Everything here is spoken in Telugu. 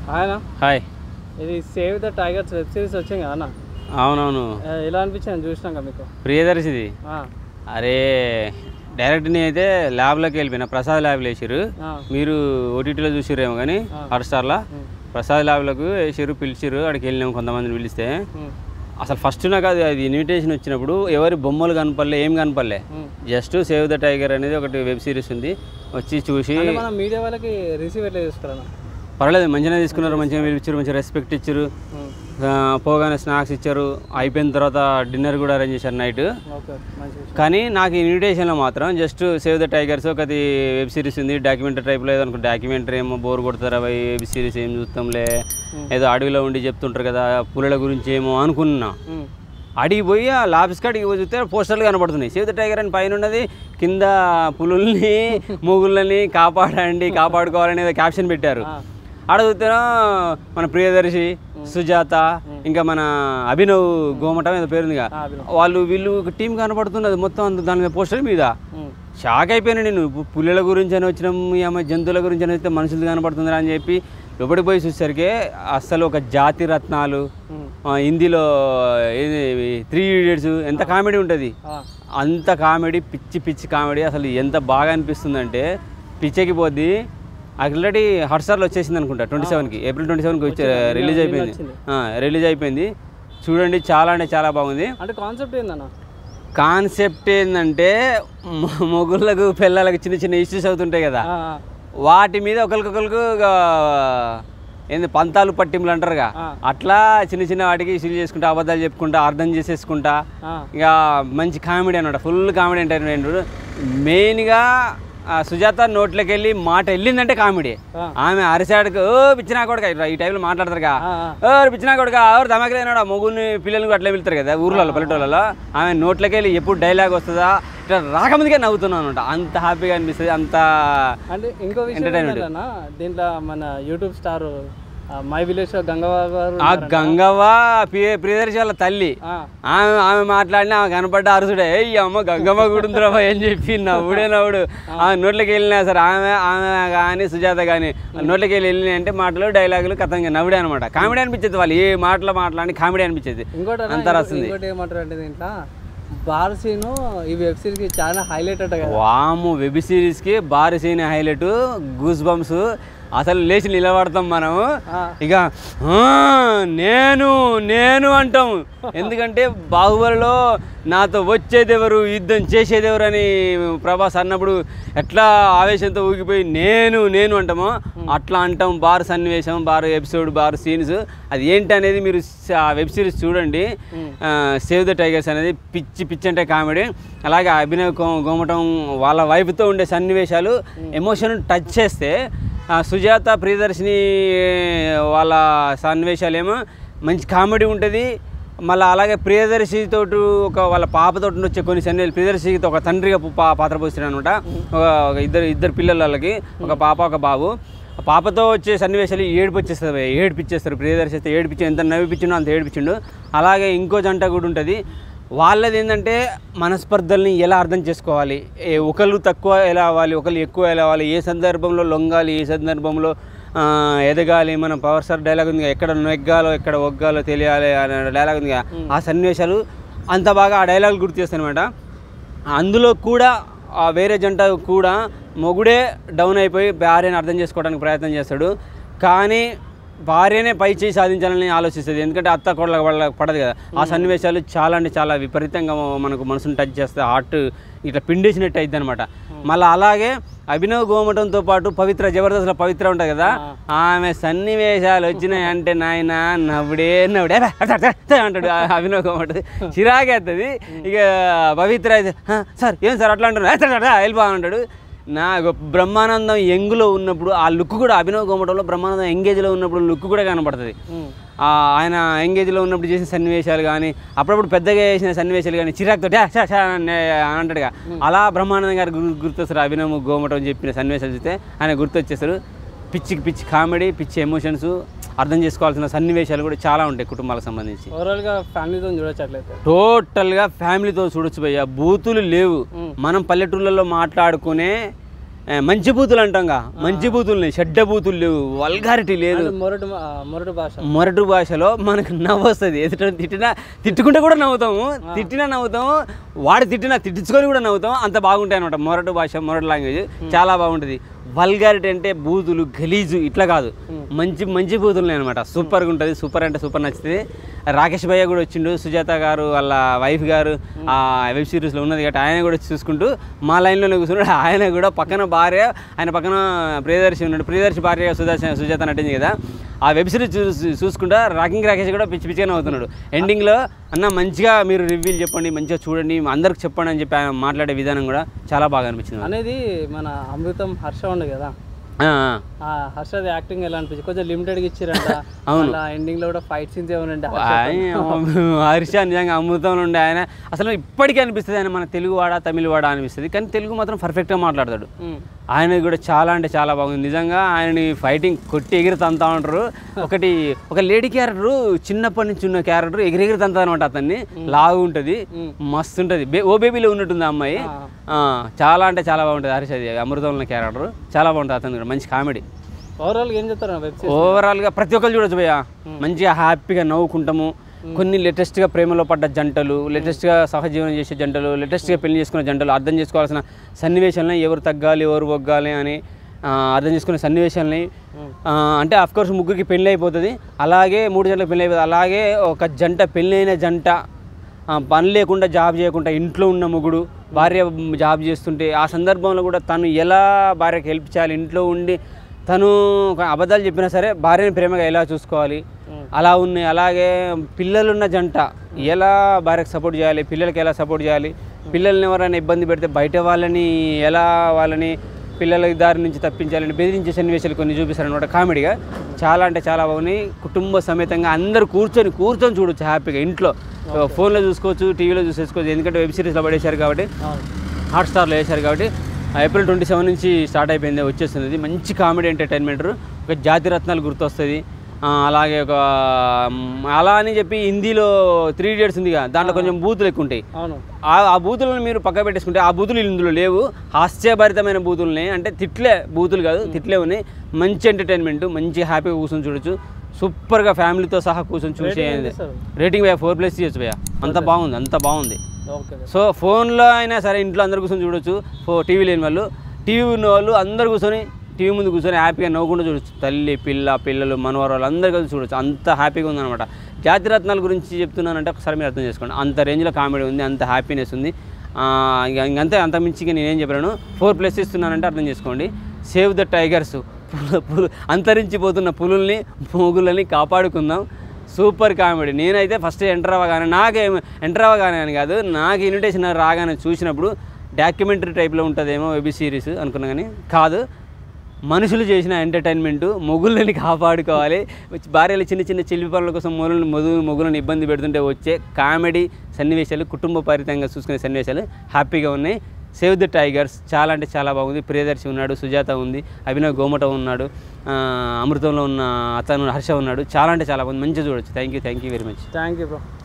ఆయన హాయ్ ఇది save the tigers web series వచ్చింది కదా అన్న అవునవును ఆ, ఎలా అనిపించింది చూసినాక మీకు ప్రియదర్శిది ఆ, అరే డైరెక్ట్ నేను అయితే ల్యాబ్లోకి వెళ్ళిపోయినా ప్రసాద్ ల్యాబ్లో వేసారు ఆ, మీరు ఓటీటీలో చూసిరేమో కానీ హాట్స్టార్లో ఉమ్, ప్రసాద్ ల్యాబ్లకు వేసారు పిలిచారు అక్కడికి వెళ్ళినాము కొంతమందిని పిలిస్తే ఉమ్, అసలు ఫస్ట్ నాకు అది అది ఇన్విటేషన్ వచ్చినప్పుడు ఎవరి బొమ్మలు కనపడలే ఏం కనపడలే um. Just save the tiger అనేది ఒకటి వెబ్ సిరీస్ ఉంది వచ్చి చూసి అంటే మనం మీడియా వాళ్ళకి రిసీవ్ ఎట్లా చేసుకురా పర్వాలేదు మంచిగా తీసుకున్నారు మంచిగా పిలిచారు మంచిగా రెస్పెక్ట్ ఇచ్చారు ఆ, పోగానే స్నాక్స్ ఇచ్చారు అయిపోయిన తర్వాత డిన్నర్ కూడా అరేంజ్ చేశారు నైట్ ఓకే మంచి విషయం కానీ నాకు ఇన్విటేషన్లో మాత్రం జస్ట్ సేవ్ ద టైగర్స్ ఒకటి వెబ్ సిరీస్ ఉంది డాక్యుమెంటరీ టైప్లో ఏదో అనుకో డాక్యుమెంటరీ ఏమో బోర్ కొడతారా అవి వెబ్ సిరీస్ ఏం చూస్తాంలే ఏదో అడవిలో ఉండి చెప్తుంటారు కదా పులుల గురించి ఏమో అనుకున్నా ఉమ్, అడిగి పోయి ఆ లాబ్స్ కాడికి పోయి చూస్తే పోస్టర్లు కనబడుతున్నాయి సేవ్ ద టైగర్ అని పైన ఉన్నది కింద పులుల్ని మొగుళ్ళని కాపాడండి కాపాడుకోవాలని ఏదో క్యాప్షన్ పెట్టారు ఆ, ఆడ చూస్తేనో మన ప్రియదర్శి సుజాత ఇంకా మన అభినవ్ గోమటం ఏదో పేరుందిగా ఆ, అభినవ్. వాళ్ళు వీళ్ళు ఒక టీం కనపడుతున్నది మొత్తం అంత దాని మీద పోస్టర్ మీద ఉమ్, షాక్ అయిపోయాను నేను పు- పులుల గురించి అని వచ్చినాం ఈ అమ్మాయి జంతువుల గురించి అని వస్తే మనుషులు కనపడుతుందిరా అని చెప్పి లోపలికి పోయి చూసేసరికి అస్సలు ఒక జాతి రత్నాలు ఉమ్, ఆ, హిందీలో త్రీ ఇడియట్స్ ఎంత కామెడీ ఉంటుంది ఆ, అంత కామెడీ పిచ్చి పిచ్చి కామెడీ అసలు ఎంత బాగా అనిపిస్తుందంటే పిచ్చెకి పోద్ది ఆల్రెడీ హాట్స్టార్లో వచ్చేసింది అనుకుంటా ట్వంటీ సెవెన్కి ఏప్రిల్ ట్వంటీ సెవెన్కి వచ్చే రిలీజ్ అయిపోయింది రిలీజ్ అయిపోయింది చూడండి చాలా అంటే చాలా బాగుంది అంటే కాన్సెప్ట్ ఏందన్న కాన్సెప్ట్ ఏంటంటే మొ- మొగుళ్ళకు పిల్లలకు చిన్న చిన్న ఇష్యూస్ అవుతుంటాయి కదా ఆ, ఆ, వాటి మీద ఒకరికొకరికి ఇక ఏంది పంతాలు పట్టింపులు అంటారుగా ఆ. అట్లా చిన్న చిన్న వాటికి ఇష్యూలు చేసుకుంటా అబద్ధాలు చెప్పుకుంటా అర్థం చేసేసుకుంటా ఆ, ఇక మంచి కామెడీ అనమాట ఫుల్ కామెడీ ఎంటర్టైన్మెంట్ మెయిన్గా ఆ సుజాత నోట్లోకి వెళ్ళి మాట వెళ్ళిందంటే కామెడీ ఆ. ఆమె అరిసాడుకు ఓ పిచ్చినా కొడుక ఇట్లా ఈ టైంలో మాట్లాడతారుగా ఆ, ఓ పిచ్చినా కొడుక ఎవరు దమకలేనాడు మొగుల్ని పిల్లల్ని అట్లా వెళ్తారు కదా ఊర్లలో పల్లెటూళ్ళలో ఆమె నోట్లోకి వెళ్ళి ఎప్పుడు డైలాగ్ వస్తుందా ఇట్లా రాకముందుకే నవ్వుతున్నాను అనమాట అంత హ్యాపీగా అనిపిస్తుంది అంత అంటే ఇంకో విషయం Entertainment. ఏంటన్నా దీంట్లో మన YouTube star my village Gangavva garu ఆ గంగవ్వ ప్రియ ప్రియదర్శి వాళ్ళ తల్లి ఆ, ఆమె ఆమె మాట్లాడిన ఆమె కనపడ్డ అరుసుడే ఏ అమ్మ గంగమ్మ గుడుందిరా అని చెప్పి నవ్వుడే నవ్వుడు ఆమె నోట్లోకి వెళ్ళినా సరే ఆమె ఆమె కానీ సుజాత కానీ నోట్లోకి వెళ్ళి వెళ్ళినాయి అంటే మాటలు డైలాగులు కథంగా నవ్వుడే అనమాట కామెడీ అనిపించేది వాళ్ళు ఏ మాటలు మాట్లాడి కామెడీ అనిపించేది ఇంకోటి అన్న, అంతా ఇంకో- వస్తుంది ఇంకోటి ఏమంటారు అంటే దీంట్లో బార్ సీన్ ఈ వెబ్ సిరీస్ కి చాలా హైలైట్ అట కదా వాము వెబ్ సిరీస్కి భారీ సీన్ హైలైట్ గూస్ బంప్స్ అసలు లేచి నిలబడతాం మనము ఆ, ఇక "ఆ, నేను నేను అంటాం ఎందుకంటే బాహుబలిలో నాతో వచ్చేది ఎవరు యుద్ధం చేసేది ఎవరు అని ప్రభాస్ అన్నప్పుడు ఎట్లా ఆవేశంతో ఊగిపోయి నేను నేను అంటామో అట్లా అంటాం బార్ సన్నివేశం బార్ ఎపిసోడ్ బార్ సీన్స్ అది ఏంటి అనేది మీరు స- ఆ వెబ్ సిరీస్ చూడండి సేవ్ ద టైగర్స్ అనేది పిచ్చి పిచ్చి అంటే కామెడీ అలాగే అభినవ్ గో- గోమటం వాళ్ళ వైపుతో ఉండే సన్నివేశాలు ఎమోషన్ టచ్ చేస్తే ఆ, సుజాత ప్రియదర్శిని వాళ్ళ సన్నివేశాలు ఏమో మంచి కామెడీ ఉంటుంది మళ్ళీ అలాగే ప్రియదర్శితో ఒక వాళ్ళ పాపతో వచ్చే కొన్ని సన్నివేశాలు ప్రియదర్శితో ఒక తండ్రిగా పా- పాత్ర పోస్తున్నాడు అనమాట ఒక ఇద్దరు ఇద్దరు పిల్లల వాళ్ళకి ఒక పాప ఒక బాబు ఆ పాపతో వచ్చే సన్నివేశాలు ఏడుపు వచ్చేస్తుంది ఏడిపిచ్చేస్తారు ప్రియదర్శి అయితే ఏడిపించి ఎంత నవ్విపించిండో అంత ఏడిపించిండు అలాగే ఇంకో జంట కూడా ఉంటుంది వాళ్ళది ఏంటంటే మనస్పర్ధల్ని ఎలా అర్థం చేసుకోవాలి ఏ ఒకళ్ళు తక్కువ ఎలా అవ్వాలి ఒకళ్ళు ఎక్కువ ఎలా అవ్వాలి ఏ సందర్భంలో లొంగాలి ఏ సందర్భంలో ఆ, ఎదగాలి మన పవర్ స్టార్ డైలాగ్ ఉంది ఎక్కడ నెగ్గాలో ఎక్కడ ఒగ్గాలో తెలియాలి అనే డైలాగ్ ఉంది ఆ సన్నివేశాలు అంత బాగా ఆ డైలాగ్ గుర్తు చేస్తాను అనమాట అందులో కూడా ఆ వేరే జంట కూడా మొగుడే డౌన్ అయిపోయి భార్యని అర్థం చేసుకోవడానికి ప్రయత్నం చేస్తాడు కానీ భార్యనే పై చేయి సాధించాలని ఆలోచిస్తుంది ఎందుకంటే అత్త కోడల వాళ్ళకి పడదు కదా ఆ సన్నివేశాలు చాలా అంటే చాలా విపరీతంగా మనకు మనసును టచ్ చేస్తే హార్ట్ ఇట్లా పిండేసినట్టు అయింది అనమాట మళ్ళీ అలాగే అభినవ్ గోమటంతో పాటు పవిత్ర జబర్దస్త్లో పవిత్ర ఉంటుంది కదా ఆమె సన్నివేశాలు వచ్చినాయి అంటే నాయన నవ్వుడే నవ్వుడే "అబ్బే, అబ్బే, అబ్బే, అబ్బే" అంటాడు ఆ అభినవ్ గోమట చిరాకేస్తుంది ఇక పవిత్ర అయితే "హ, సార్ ఏం సార్ అట్లా అంటారు వెళ్ళిపో అంటాడు నాకు బ్రహ్మానందం ఎంగులో ఉన్నప్పుడు ఆ లుక్ కూడా అభినవ్ గోమటంలో బ్రహ్మానందం ఎంగేజ్లో ఉన్నప్పుడు లుక్ కూడా కనపడుతుంది ఉమ్, ఆ ఆయన ఎంగేజ్లో ఉన్నప్పుడు చేసిన సన్నివేశాలు కానీ అప్పుడప్పుడు పెద్దగా చేసిన సన్నివేశాలు కానీ చిరాకుతో "డా, షా, షా" అని అంటాడుగా అలా బ్రహ్మానందం గారు గుర్- గుర్తొస్తారు అభినవ్ గోమటం చెప్పిన సన్నివేశాలు చూస్తే ఆయన గుర్తొచ్చేస్తారు పిచ్చికి పిచ్చి కామెడీ పిచ్చి ఎమోషన్స్ అర్థం చేసుకోవాల్సిన సన్నివేశాలు కూడా చాలా ఉంటాయి కుటుంబాలకు సంబంధించి ఓవరాల్ గా ఫ్యామిలీతో చూడొచ్చు అట్లయితే టోటల్గా ఫ్యామిలీతో చూడొచ్చు భయ్య బూతులు లేవు మ్మ్. మనం పల్లెటూళ్ళలో మాట్లాడుకునే ఆ, మంచి బూతులు అంటాంగా మంచి బూతులు చెడ్డ బూతులు లేవు వల్గారిటీ లేదు అంటే మొరటు మా- మొరటు భాష మొరటు భాషలో మనకు నవ్వు వస్తుంది ఎదుట తిట్టినా తిట్టుకుంటే కూడా నవ్వుతాము తిట్టినా నవ్వుతాము వాడు తిట్టినా తిట్టించుకొని కూడా నవ్వుతాం అంత బాగుంటాయి అనమాట మొరటు భాష మొరటు లాంగ్వేజ్ చాలా బాగుంటుంది వల్గారిటీ అంటే బూతులు గలీజు ఇట్లా కాదు మంచి మంచి బూతులు అనమాట సూపర్గా ఉంటుంది సూపర్ అంటే సూపర్ నచ్చుతుంది రాకేష్ భయ్య కూడా వచ్చిండు సుజాత గారు వాళ్ళ వైఫ్ గారు ఆ వెబ్ సిరీస్లో ఉన్నది కాబట్టి ఆయన కూడా వచ్చి చూసుకుంటూ మా లైన్లోనే కూర్చున్నాడు ఆయన కూడా పక్కన భార్య ఆయన పక్కన ప్రియదర్శి ఉన్నాడు ప్రియదర్శి భార్య సుజాత సుజాత నటింది కదా ఆ వెబ్ సిరీస్ చూసి చూసుకుంటా రాకింగ్ రాకేష్ కూడా పిచ్చి పిచ్చిగానే అవుతున్నాడు ఎండింగ్లో అన్న మంచిగా మీరు రివ్యూలు చెప్పండి మంచిగా చూడండి అందరికి చెప్పండి అని చెప్పి ఆయన మాట్లాడే విధానం కూడా చాలా బాగా అనిపించింది నాకు. అనేది మన అమృతం హర్ష ఉంది కదా ఆ, ఆ. ఆ హర్షది యాక్టింగ్ ఎలా అనిపించింది కొంచెం లిమిటెడ్గా ఇచ్చిరంట అవును. అలా ఎండింగ్ లో కూడా ఫైట్ సీన్స్ ఏమనండి ఆయన హర్ష నిజంగా అమృతంలో ఉండే ఆయన అసలు ఇప్పటికీ అనిపిస్తుంది ఆయన మన తెలుగు వాడా తమిళ వాడా అనిపిస్తుంది కానీ తెలుగు మాత్రం పర్ఫెక్ట్గా మాట్లాడతాడు ఆయన కూడా చాలా అంటే చాలా బాగుంది నిజంగా ఆయనని ఫైటింగ్ కొట్టి ఎగిరి తంతా ఉంటారు ఒకటి ఒక లేడీ క్యారెక్టర్ చిన్నప్పటి నుంచి ఉన్న క్యారెక్టర్ ఎగిరెగిరి తంతా అనమాట అతన్ని లాగు ఉంటుంది మస్తు ఉంటుంది బే ఓ బేబీలో ఉన్నట్టుంది ఆ అమ్మాయి ఆ, చాలా అంటే చాలా బాగుంటుంది హరీష్ అది అమృతంలో ఉన్న క్యారెక్టర్ చాలా బాగుంటుంది అతను కూడా మంచి కామెడీ ఓవరాల్ ఏం చెప్తారు వెబ్ సిరీస్ ఓవరాల్గా ప్రతి ఒక్కరు చూడొచ్చు భయ్య మంచిగా హ్యాపీగా నవ్వుకుంటాము కొన్ని లేటెస్ట్గా ప్రేమలో పడ్డ జంటలు లేటెస్ట్గా సహజీవనం చేసే జంటలు లేటెస్ట్గా పెళ్లి చేసుకున్న జంటలు అర్థం చేసుకోవాల్సిన సన్నివేశాలని ఎవరు తగ్గాలి ఎవరు ఒగ్గాలి అని ఆ, అర్థం చేసుకునే సన్నివేశాలని ఆ, అంటే కోర్స్ ముగ్గురికి పెళ్ళి అయిపోతుంది అలాగే మూడు జంటలకు పెళ్ళి అయిపోతుంది అలాగే ఒక జంట పెళ్ళైన జంట ఆ, పని లేకుండా జాబ్ చేయకుండా ఇంట్లో ఉన్న మొగుడు భార్య జాబ్ చేస్తుంటే ఆ సందర్భంలో కూడా తను ఎలా భార్యకి హెల్ప్ చేయాలి ఇంట్లో ఉండి తను ఒక అబద్ధాలు చెప్పినా సరే భార్యని ప్రేమగా ఎలా చూసుకోవాలి అలా ఉన్నాయి అలాగే పిల్లలున్న జంట ఎలా భార్యకు సపోర్ట్ చేయాలి పిల్లలకి ఎలా సపోర్ట్ చేయాలి పిల్లల్ని ఎవరైనా ఇబ్బంది పెడితే బయట వాళ్ళని ఎలా వాళ్ళని పిల్లల దారి నుంచి తప్పించాలని బెదిరించే సన్నివేశాలు కొన్ని చూపిస్తారు అనమాట కామెడీగా చాలా అంటే చాలా బాగున్నాయి కుటుంబ సమేతంగా అందరూ కూర్చొని కూర్చొని చూడొచ్చు హ్యాపీగా ఇంట్లో ఫోన్లో చూసుకోవచ్చు టీవీలో చూసేసుకోవచ్చు ఎందుకంటే వెబ్ సిరీస్లో పడేశారు కాబట్టి హాట్స్టార్లో వేశారు కాబట్టి ఏప్రిల్ ట్వంటీ సెవెన్ నుంచి స్టార్ట్ అయిపోయింది వచ్చేస్తుంది ఇది మంచి కామెడీ ఎంటర్టైన్మెంట్ ఒక జాతి రత్నాలు గుర్తొస్తుంది ఆ, అలాగే ఒక మ్, అలా అని చెప్పి హిందీలో త్రీ ఇడియట్స్ ఉంది కదా దాంట్లో కొంచెం బూతులు ఎక్కువ ఉంటాయి అవును ఆ ఆ బూతులను మీరు పక్క పెట్టేసుకుంటే ఆ బూతులు ఇందులో లేవు హాస్యభరితమైన బూతులున్నాయి అంటే తిట్లే బూతులు కాదు తిట్లే ఉన్నాయి మంచి ఎంటర్టైన్మెంట్ మంచి హ్యాపీగా కూర్చొని చూడొచ్చు సూపర్గా ఫ్యామిలీతో సహా కూర్చొని చూసేది ఇస్తారు? రేటింగ్ భయ ఫోర్ ప్లస్ చేయొచ్చు భయ అంత బాగుంది అంత బాగుంది ఓకే సో ఫోన్లో అయినా సరే ఇంట్లో అందరు కూర్చొని చూడొచ్చు ఫో టీవీ లేని వాళ్ళు టీవీ ఉన్న వాళ్ళు అందరు కూర్చొని టీవీ ముందు కూర్చొని హ్యాపీగా నవ్వుకుంటూ చూడొచ్చు తల్లి పిల్ల పిల్లలు మనవరాలు అందరు కలిసి చూడొచ్చు అంత హ్యాపీగా ఉందన్నమాట జాతి రత్నాల గురించి చెప్తున్నానంటే ఒకసారి మీరు అర్థం చేసుకోండి అంత రేంజ్లో కామెడీ ఉంది అంత హ్యాపీనెస్ ఉంది ఆ, ఇంక ఇంకంతే అంత మించిగా నేనేం చెప్పాను ఫోర్ ప్లస్ ఇస్తున్నానంటే అర్థం చేసుకోండి సేవ్ ద టైగర్స్ పులు పులు అంతరించిపోతున్న పులుల్ని మొగులని కాపాడుకుందాం సూపర్ కామెడీ నేనైతే ఫస్ట్ ఎంటర్ అవ్వగానే నాకేం ఎంటర్ అవ్వగానే అని కాదు నాకు ఇన్విటేషన్ రాగానే చూసినప్పుడు డాక్యుమెంటరీ టైప్లో ఉంటుందేమో వెబ్ సిరీస్ అనుకున్నా కానీ కాదు మనుషులు చేసిన ఎంటర్టైన్మెంట్ మొగుళ్ళని కాపాడుకోవాలి భార్యలు చిన్న చిన్న చిల్లి పనుల కోసం మొగులను మొగు మొగులను ఇబ్బంది పెడుతుంటే వచ్చే కామెడీ సన్నివేశాలు కుటుంబ పరితంగా చూసుకునే సన్నివేశాలు హ్యాపీగా ఉన్నాయి సేవ్ ద టైగర్స్ చాలా అంటే చాలా బాగుంది ప్రియదర్శి ఉన్నాడు సుజాత ఉంది అభినవ్ గోమట ఉన్నాడు ఆ, అమృతంలో ఉన్న అతను హర్ష ఉన్నాడు చాలా అంటే చాలా బాగుంది మంచిగా చూడొచ్చు thank you thank you very much thank you bro